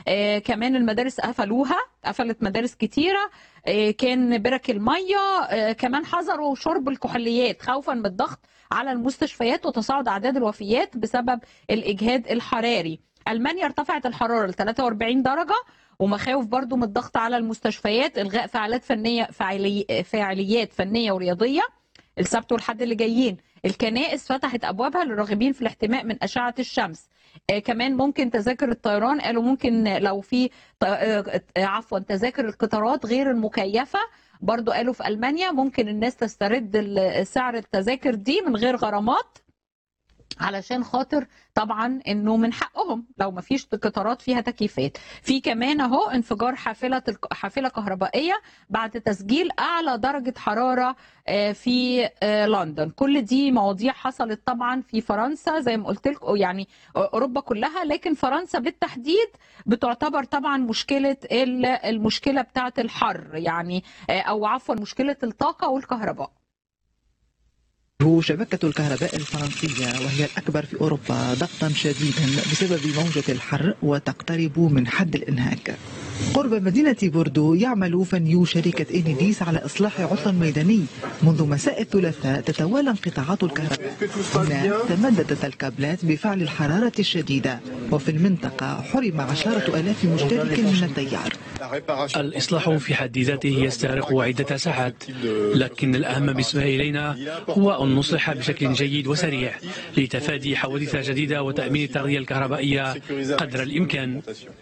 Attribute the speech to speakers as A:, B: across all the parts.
A: آه، كمان المدارس قفلوها قفلت مدارس كتيره آه، كان برك الميه آه، كمان حظروا شرب الكحوليات خوفا من الضغط على المستشفيات وتصاعد اعداد الوفيات بسبب الاجهاد الحراري المانيا ارتفعت الحراره ل 43 درجه ومخاوف برضو من الضغط على المستشفيات الغاء فعاليات فنيه فعالي فعاليات فنيه ورياضيه السبت والحد اللي جايين الكنائس فتحت ابوابها للراغبين في الاحتماء من اشعه الشمس آه، كمان ممكن تذاكر الطيران قالوا ممكن لو في ط- آه، آه، عفوا تذاكر القطارات غير المكيفه برضو قالوا في المانيا ممكن الناس تسترد ال- سعر التذاكر دي من غير غرامات علشان خاطر طبعا انه من حقهم لو ما فيش قطارات فيها تكييفات في كمان اهو انفجار حافله الك- حافله كهربائيه بعد تسجيل اعلى درجه حراره آه، في آه، لندن كل دي مواضيع حصلت طبعا في فرنسا زي ما قلت لكم يعني اوروبا كلها لكن فرنسا بالتحديد بتعتبر طبعا مشكله ال- المشكله بتاعه الحر يعني آه، او عفوا مشكله الطاقه والكهرباء
B: هو شبكة الكهرباء الفرنسية وهي الأكبر في أوروبا ضغطا شديدا بسبب موجة الحر وتقترب من حد الإنهاك قرب مدينة بوردو يعمل فنيو شركة إنيديس على إصلاح عطل ميداني منذ مساء الثلاثاء تتوالى انقطاعات الكهرباء هنا تمددت الكابلات بفعل الحرارة الشديدة وفي المنطقة حرم عشرة ألاف مشترك من التيار
C: الإصلاح في حد ذاته يستغرق عدة ساعات لكن الأهم بالنسبة إلينا هو أن نصلح بشكل جيد وسريع لتفادي حوادث جديدة وتأمين التغذية الكهربائية قدر الإمكان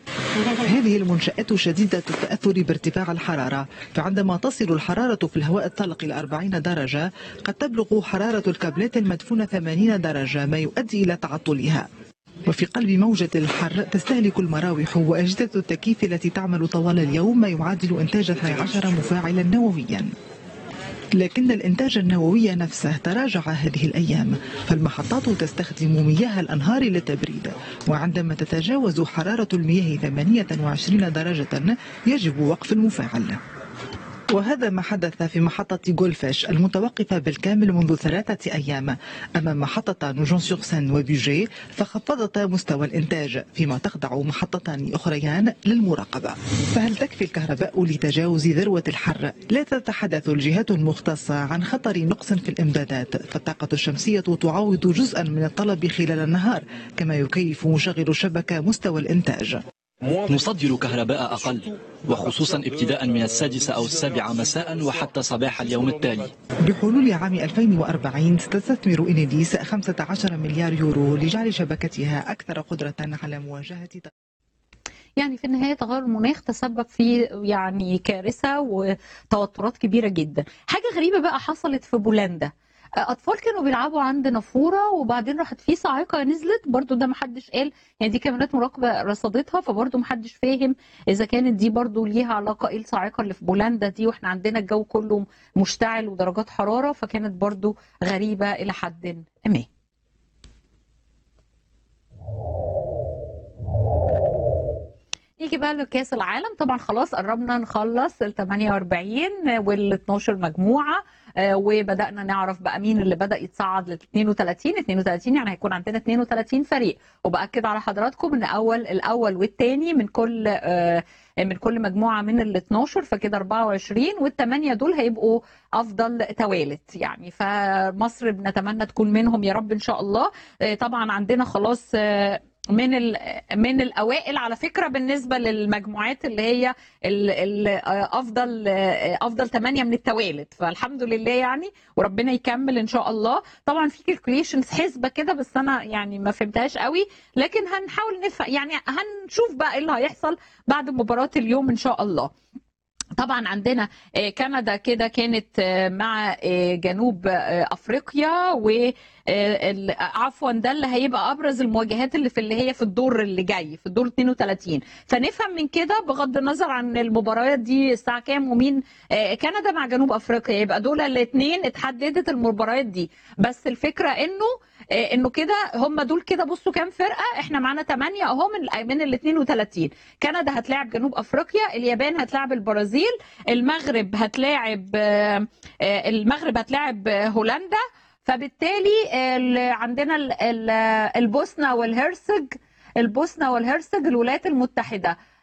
B: هذه المنشآت شديدة التأثر بارتفاع الحرارة فعندما تصل الحرارة في الهواء الطلق إلى 40 درجة قد تبلغ حرارة الكابلات المدفونة 80 درجة ما يؤدي إلى تعطلها وفي قلب موجة الحر تستهلك المراوح وأجهزة التكييف التي تعمل طوال اليوم ما يعادل إنتاج 12 مفاعلا نوويا لكن الإنتاج النووي نفسه تراجع هذه الأيام فالمحطات تستخدم مياه الأنهار للتبريد وعندما تتجاوز حرارة المياه 28 درجة يجب وقف المفاعل وهذا ما حدث في محطة جولفش المتوقفة بالكامل منذ ثلاثة أيام أما محطة نوجون سور سان وبيجي فخفضتا مستوى الإنتاج فيما تخضع محطتان أخريان للمراقبة فهل تكفي الكهرباء لتجاوز ذروة الحر؟ لا تتحدث الجهات المختصة عن خطر نقص في الإمدادات فالطاقة الشمسية تعوض جزءا من الطلب خلال النهار كما يكيف مشغل الشبكة مستوى الإنتاج
D: نصدر كهرباء أقل وخصوصا ابتداء من السادسة أو السابعة مساء وحتى صباح اليوم التالي
B: بحلول عام 2040 ستستثمر إنيديس 15 مليار يورو لجعل شبكتها أكثر قدرة على مواجهة
A: يعني في النهايه تغير المناخ تسبب في يعني كارثه وتوترات كبيره جدا حاجه غريبه بقى حصلت في بولندا اطفال كانوا بيلعبوا عند نافوره وبعدين راحت في صاعقه نزلت برضو ده محدش قال يعني دي كاميرات مراقبه رصدتها فبرضو محدش فاهم اذا كانت دي برضو ليها علاقه ايه الصاعقه اللي في بولندا دي واحنا عندنا الجو كله مشتعل ودرجات حراره فكانت برضو غريبه الى حد ما نيجي بقى لكاس العالم طبعا خلاص قربنا نخلص ال 48 وال 12 مجموعه آه، وبدانا نعرف بقى مين اللي بدا يتصعد لل 32 32 يعني هيكون عندنا 32 فريق وباكد على حضراتكم ان اول الاول والثاني من كل آه، من كل مجموعه من ال 12 فكده 24 والثمانيه دول هيبقوا افضل توالت يعني فمصر بنتمنى تكون منهم يا رب ان شاء الله آه، طبعا عندنا خلاص آه، من ال- من الاوائل على فكره بالنسبه للمجموعات اللي هي ال- ال- افضل افضل ثمانيه من التوالت فالحمد لله يعني وربنا يكمل ان شاء الله طبعا في كالكوليشنز حسبه كده بس انا يعني ما فهمتهاش قوي لكن هنحاول نفهم يعني هنشوف بقى ايه اللي هيحصل بعد مباراه اليوم ان شاء الله طبعا عندنا آه، كندا كده كانت آه، مع آه، جنوب آه، افريقيا و آه، ال- عفوا ده اللي هيبقى ابرز المواجهات اللي في اللي هي في الدور اللي جاي في الدور 32 فنفهم من كده بغض النظر عن المباريات دي الساعه كام ومين آه، كندا مع جنوب افريقيا يبقى دول الاثنين اتحددت المباريات دي بس الفكره انه آه، انه كده هم دول كده بصوا كام فرقه احنا معانا 8 اهو من من ال 32 كندا هتلاعب جنوب افريقيا اليابان هتلاعب البرازيل المغرب هتلاعب آه، آه، المغرب هتلاعب آه، هولندا فبالتالي ال- عندنا ال- ال- البوسنه والهرسك البوسنة والهرسك الولايات المتحدة